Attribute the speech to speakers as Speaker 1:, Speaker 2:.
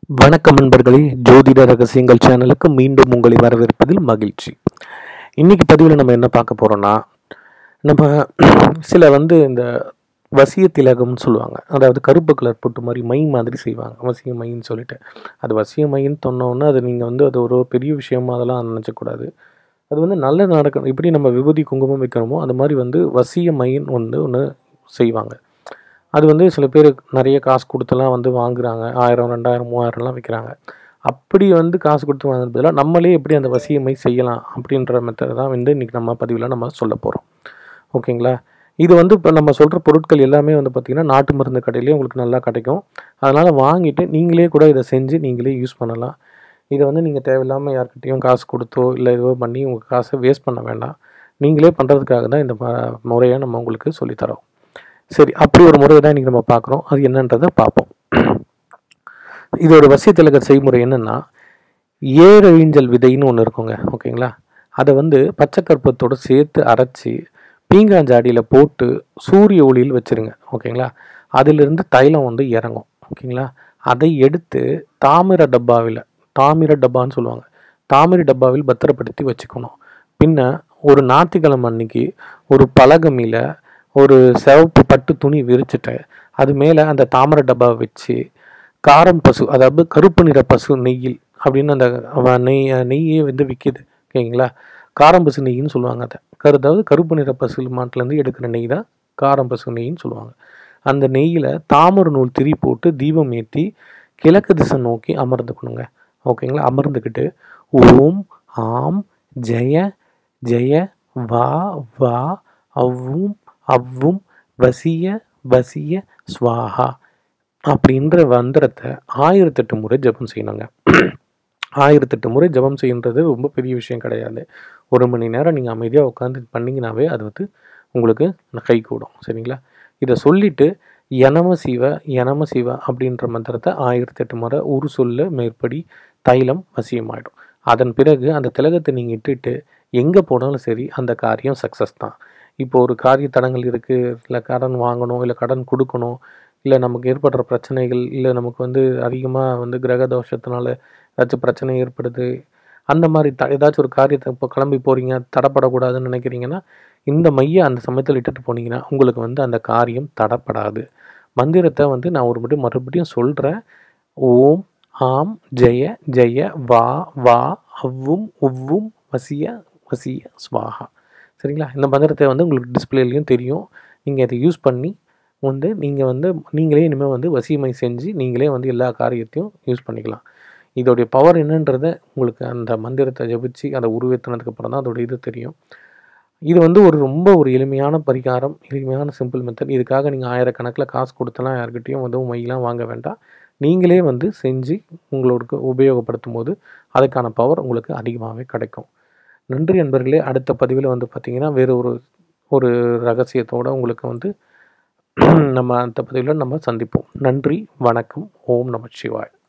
Speaker 1: வணக்கம் நண்பர்களே ஜோதிட ரகசியங்கள் சேனலுக்கு மீண்டும் உங்களை வரவேற்பதில் மகிழ்ச்சி இன்னைக்கு பதிவில் நம்ம என்ன பார்க்க போறோம்னா நம்ம சில வந்து இந்த வசிய திலகம்னு சொல்லுவாங்க அதாவது கருப்பு கலர் பொட்டு மாதிரி மை மாதிரி செய்வாங்க வசிய மைன்னு சொல்லிட்டு அது வசிய மைன்னு சொன்னோன்னா அது நீங்கள் வந்து அது ஒரு பெரிய விஷயமா அதெல்லாம் நினச்சக்கூடாது அது வந்து நல்ல நடக்கணும் எப்படி நம்ம விபூதி குங்குமம் வைக்கிறோமோ அது மாதிரி வந்து வசிய மைன்னு ஒன்று ஒன்று செய்வாங்க அது வந்து சில பேர் நிறைய காசு கொடுத்தெல்லாம் வந்து வாங்குறாங்க ஆயிரம் ரெண்டாயிரம் மூவாயிரம்லாம் விற்கிறாங்க அப்படி வந்து காசு கொடுத்து வாங்குறது பதிலாக நம்மளே எப்படி அந்த வசியமை செய்யலாம் அப்படின்ற மெத்தட் தான் வந்து இன்றைக்கி நம்ம பதிவில் நம்ம சொல்ல போகிறோம் ஓகேங்களா இது வந்து இப்போ நம்ம சொல்கிற பொருட்கள் எல்லாமே வந்து பார்த்திங்கன்னா நாட்டு மருந்து கடையிலேயே உங்களுக்கு நல்லா கிடைக்கும் அதனால் வாங்கிட்டு நீங்களே கூட இதை செஞ்சு நீங்களே யூஸ் பண்ணலாம் இதை வந்து நீங்கள் தேவையில்லாமல் யார்கிட்டயும் காசு கொடுத்தோ இல்லை ஏதோ பண்ணி உங்கள் காசை வேஸ்ட் பண்ண வேண்டாம் நீங்களே பண்ணுறதுக்காக தான் இந்த ம- முறையை நம்ம உங்களுக்கு சொல்லித்தரோம் சரி அப்படி ஒரு முறையை தான் இன்றைக்கி நம்ம பார்க்குறோம் அது என்னன்றதை பார்ப்போம் இதோட வசியத்திலக செய்முறை என்னென்னா ஏழழிஞ்சல் விதைன்னு ஒன்று இருக்குங்க ஓகேங்களா அதை வந்து பச்சை கற்பத்தோடு சேர்த்து அரைச்சி பீங்காஞ்சாடியில் போட்டு சூரிய ஒளியில் வச்சிருங்க ஓகேங்களா அதிலிருந்து தைலம் வந்து இறங்கும் ஓகேங்களா அதை எடுத்து தாமிர டப்பாவில் தாமிர டப்பான்னு சொல்லுவாங்க தாமிர டப்பாவில் பத்திரப்படுத்தி வச்சுக்கணும் பின்ன ஒரு ஞாயிற்றுக்கிழமை அன்னைக்கு ஒரு பலகமியில் ஒரு சிவப்பு பட்டு துணி விரிச்சிட்டு அது மேலே அந்த தாமரை டப்பாவை வச்சு காரம் பசு அதாவது கருப்பு நிற பசு நெய்யில் அப்படின்னு அந்த அவ- நெய் நெய்யே வந்து விற்கிது ஓகேங்களா காரம் பசு நெய்ன்னு சொல்லுவாங்க அதை கரு அதாவது கருப்பு நிற பசு மாட்டிலேருந்து எடுக்கிற நெய் தான் காரம் பசு நெய்ன்னு சொல்லுவாங்க அந்த நெய்யில் தாமரை நூல் திரி போட்டு தீபம் ஏற்றி கிழக்கு திசை நோக்கி அமர்ந்துக்கணுங்க ஓகேங்களா அமர்ந்துக்கிட்டு ஓம் ஆம் ஜெய ஜெய வா வா அவ்வும் அவ்வும் வசிய வசிய ஸ்வாஹா அப்படின்ற மந்திரத்தை ஆயிரத்தெட்டு முறை ஜெபம் செய்யணுங்க ஆயிரத்தெட்டு முறை ஜெபம் செய்யுன்றது ரொம்ப பெரிய விஷயம் கிடையாது ஒரு மணி நேரம் நீங்கள் அமைதியாக உட்காந்து பண்ணீங்கனாவே அது வந்து உங்களுக்கு கை கூடும் சரிங்களா இதை சொல்லிட்டு யனம சிவ யனம சிவ அப்படின்ற மந்திரத்தை ஆயிரத்தெட்டு முறை ஒரு சொல்ல மேற்படி தைலம் வசியமாயிடும் அதன் பிறகு அந்த திலகத்தை நீங்கள் இட்டுட்டு எங்கே போனாலும் சரி அந்த காரியம் சக்ஸஸ் தான் இப்போ ஒரு காரிய தடங்கள் இருக்குது இல்லை கடன் வாங்கணும் இல்லை கடன் கொடுக்கணும் இல்லை நமக்கு ஏற்படுற பிரச்சனைகள் இல்லை நமக்கு வந்து அதிகமாக வந்து கிரக தோஷத்தினால ஏதாச்சும் பிரச்சனை ஏற்படுது அந்த மாதிரி த ஏதாச்சும் ஒரு காரியத்தை இப்போ கிளம்பி போகிறீங்க தடப்படக்கூடாதுன்னு நினைக்கிறீங்கன்னா இந்த மைய அந்த சமயத்தில் இட்டுட்டு போனீங்கன்னா உங்களுக்கு வந்து அந்த காரியம் தடப்படாது மந்திரத்தை வந்து நான் ஒரு மட்டும் மறுபடியும் சொல்கிறேன் ஓம் ஆம் ஜெய ஜெய வா வா அவ்வும் உவ்வும் வசிய வசிய ஸ்வாஹா சரிங்களா இந்த மந்திரத்தை வந்து உங்களுக்கு டிஸ்பிளேலையும் தெரியும் நீங்கள் இதை யூஸ் பண்ணி வந்து நீங்கள் வந்து நீங்களே இனிமேல் வந்து வசியமை செஞ்சு நீங்களே வந்து எல்லா காரியத்தையும் யூஸ் பண்ணிக்கலாம் இதோடைய பவர் என்னன்றதை உங்களுக்கு அந்த மந்திரத்தை ஜபிச்சு அதை உருவேற்றினதுக்கு அப்புறம் தான் அதோட இது தெரியும் இது வந்து ஒரு ரொம்ப ஒரு எளிமையான பரிகாரம் எளிமையான சிம்பிள் மெத்தட் இதுக்காக நீங்கள் ஆயிரக்கணக்கில் காசு கொடுத்தலாம் யார்கிட்டயும் வந்து மையெல்லாம் வாங்க வேண்டாம் நீங்களே வந்து செஞ்சு உங்களுக்கு உபயோகப்படுத்தும் போது அதுக்கான பவர் உங்களுக்கு அதிகமாகவே கிடைக்கும் நன்றி நண்பர்களே அடுத்த பதிவில் வந்து பார்த்தீங்கன்னா வேறு ஒரு ஒரு ரகசியத்தோட உங்களுக்கு வந்து நம்ம அந்த பதிவில் நம்ம சந்திப்போம் நன்றி வணக்கம் ஓம் நம சிவாய்